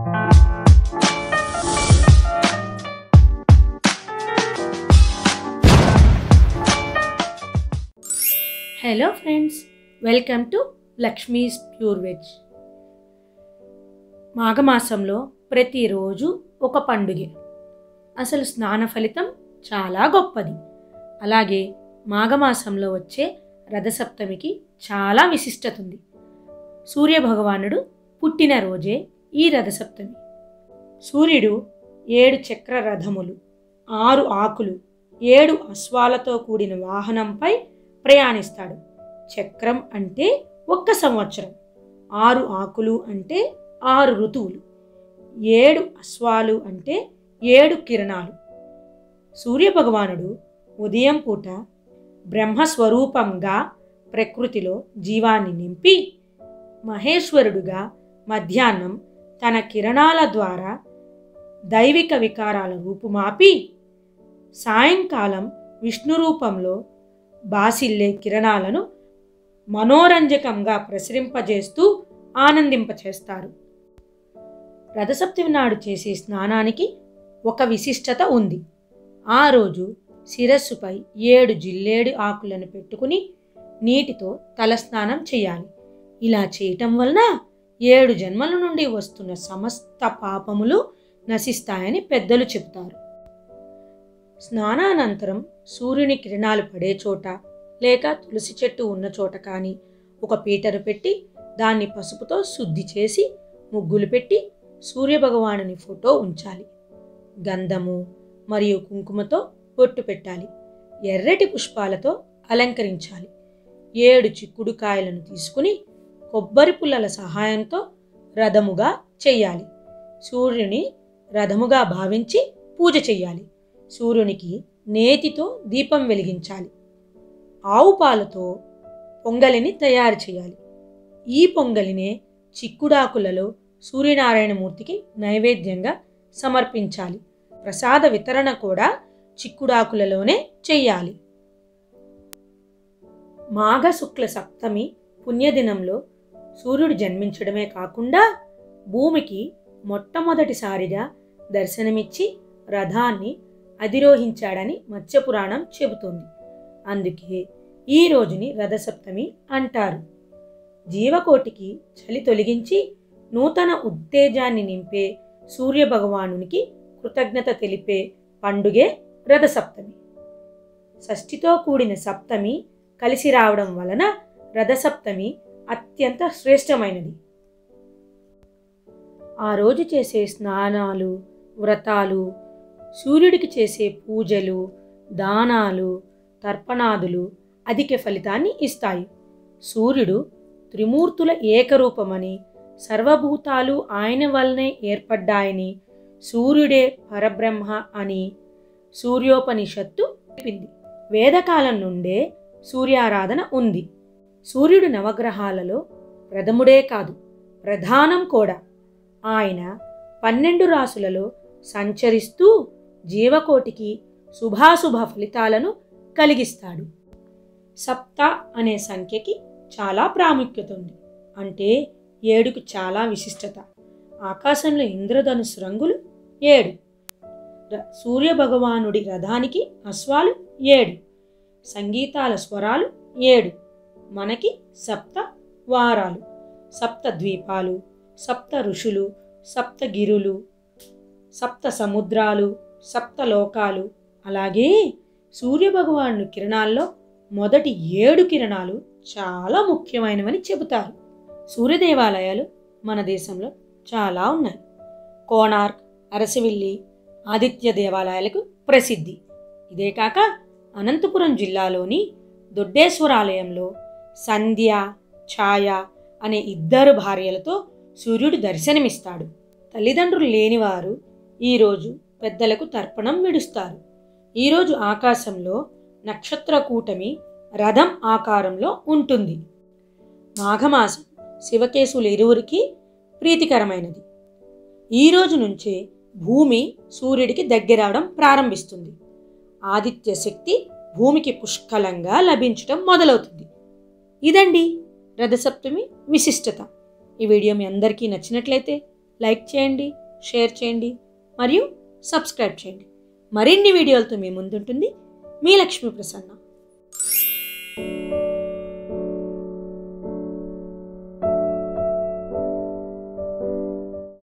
hello friends welcome to Lakshmi's pure veg మాఘమాసంలో ప్రతిరోజు ఒక పండుగ అసలు స్నాన ఫలితం చాలా గొప్పది అలాగే మాఘమాసంలో వచ్చే రథసప్తమికి చాలా విశిష్టత ఉంది సూర్యభగవానుడు పుట్టిన రోజే ఈ రథసప్తమి సూర్యుడు ఏడు చక్ర రథములు ఆరు ఆకులు ఏడు అశ్వాలతో కూడిన వాహనంపై ప్రయాణిస్తాడు చక్రం అంటే ఒక్క సంవత్సరం ఆరు ఆకులు అంటే ఆరు ఋతువులు ఏడు అశ్వాలు అంటే ఏడు కిరణాలు సూర్యభగవానుడు ఉదయం పూట బ్రహ్మస్వరూపంగా ప్రకృతిలో జీవాన్ని నింపి మహేశ్వరుడుగా మధ్యాహ్నం తన కిరణాల ద్వారా దైవిక వికారాల రూపుమాపి సాయంకాలం విష్ణు రూపంలో బాసిల్లే కిరణాలను మనోరంజకంగా ప్రసరింపజేస్తూ ఆనందింపచేస్తారు రథసప్తమి నాడు చేసే స్నానానికి ఒక విశిష్టత ఉంది ఆ రోజు శిరస్సుపై ఏడు జిల్లేడు ఆకులను పెట్టుకుని నీటితో తలస్నానం చేయాలి ఇలా చేయటం వలన ఏడు జన్మల నుండి వస్తున్న సమస్త పాపములు నశిస్తాయని పెద్దలు చెబుతారు స్నానానంతరం సూర్యుని కిరణాలు పడే చోట లేక తులసి చెట్టు ఉన్న చోట కానీ ఒక పీటరు పెట్టి దాన్ని పసుపుతో శుద్ధి చేసి ముగ్గులు పెట్టి సూర్యభగవానుని ఫోటో ఉంచాలి గంధము మరియు కుంకుమతో బొట్టు పెట్టాలి ఎర్రటి పుష్పాలతో అలంకరించాలి ఏడు చిక్కుడు కాయలను తీసుకుని కొబ్బరి పుల్లల సహాయంతో రథముగా చెయ్యాలి సూర్యుని రథముగా భావించి పూజ చెయ్యాలి సూర్యునికి నేతితో దీపం వెలిగించాలి ఆవు పాలతో పొంగలిని తయారు చేయాలి ఈ పొంగలినే చిక్కుడాకులలో సూర్యనారాయణమూర్తికి నైవేద్యంగా సమర్పించాలి ప్రసాద వితరణ కూడా చిక్కుడాకులలోనే చెయ్యాలి మాఘ శుక్ల సప్తమి పుణ్యదినంలో సూర్యుడు జన్మించడమే కాకుండా భూమికి మొట్టమొదటిసారిగా దర్శనమిచ్చి రథాన్ని అధిరోహించాడని మత్స్యపురాణం చెబుతుంది అందుకే ఈ రోజుని రథసప్తమి అంటారు జీవకోటికి చలి తొలగించి నూతన ఉత్తేజాన్ని నింపే సూర్యభగవానునికి కృతజ్ఞత తెలిపే పండుగే రథసప్తమి షష్ఠితో కూడిన సప్తమి కలిసి రావడం వలన రథసప్తమి అత్యంత శ్రేష్టమైనది ఆ రోజు చేసే స్నానాలు వ్రతాలు సూర్యుడికి చేసే పూజలు దానాలు తర్పణాదులు అధిక ఫలితాన్ని ఇస్తాయి సూర్యుడు త్రిమూర్తుల ఏకరూపమని సర్వభూతాలు ఆయన వల్లనే ఏర్పడ్డాయని సూర్యుడే పరబ్రహ్మ అని సూర్యోపనిషత్తు చెప్పింది వేదకాలం నుండే సూర్యారాధన ఉంది సూర్యుడు నవగ్రహాలలో ప్రథముడే కాదు ప్రధానం కూడా ఆయన పన్నెండు రాసులలో సంచరిస్తూ జీవకోటికి శుభాశుభ ఫలితాలను కలిగిస్తాడు సప్త అనే సంఖ్యకి చాలా ప్రాముఖ్యత ఉంది అంటే ఏడుకు చాలా విశిష్టత ఆకాశంలో ఇంద్రధనుసు రంగులు ఏడు ర- సూర్యభగవానుడి రథానికి అశ్వాలు ఏడు సంగీతాల స్వరాలు ఏడు మనకి సప్త వారాలు సప్త ద్వీపాలు సప్త ఋషులు సప్త గిరులు సప్త సముద్రాలు సప్త లోకాలు అలాగే సూర్యభగవాను కిరణాల్లో మొదటి ఏడు కిరణాలు చాలా ముఖ్యమైనవని చెబుతారు సూర్య దేవాలయాలు మన దేశంలో చాలా ఉన్నాయి కోణార్క్ అరసవిల్లి ఆదిత్య దేవాలయాలకు ప్రసిద్ధి ఇదే కాక అనంతపురం జిల్లాలోని దొడ్డేశ్వరాలయంలో సంధ్య ఛాయ అనే ఇద్దరు భార్యలతో సూర్యుడు దర్శనమిస్తాడు తల్లిదండ్రులు లేనివారు ఈరోజు పెద్దలకు తర్పణం విడుస్తారు ఈరోజు ఆకాశంలో నక్షత్ర కూటమి రథం ఆకారంలో ఉంటుంది మాఘమాసం శివకేశులు ఇరువురికి ప్రీతికరమైనది ఈ రోజు నుంచే భూమి సూర్యుడికి దగ్గరవడం ప్రారంభిస్తుంది ఆదిత్య శక్తి భూమికి పుష్కలంగా లభించటం మొదలవుతుంది ఇదండి రథసప్తమి విశిష్టత ఈ వీడియో మీ అందరికీ నచ్చినట్లయితే లైక్ చేయండి షేర్ చేయండి మరియు సబ్స్క్రైబ్ చేయండి మరిన్ని వీడియోలతో మీ ముందుంటుంది మీ లక్ష్మీ ప్రసన్న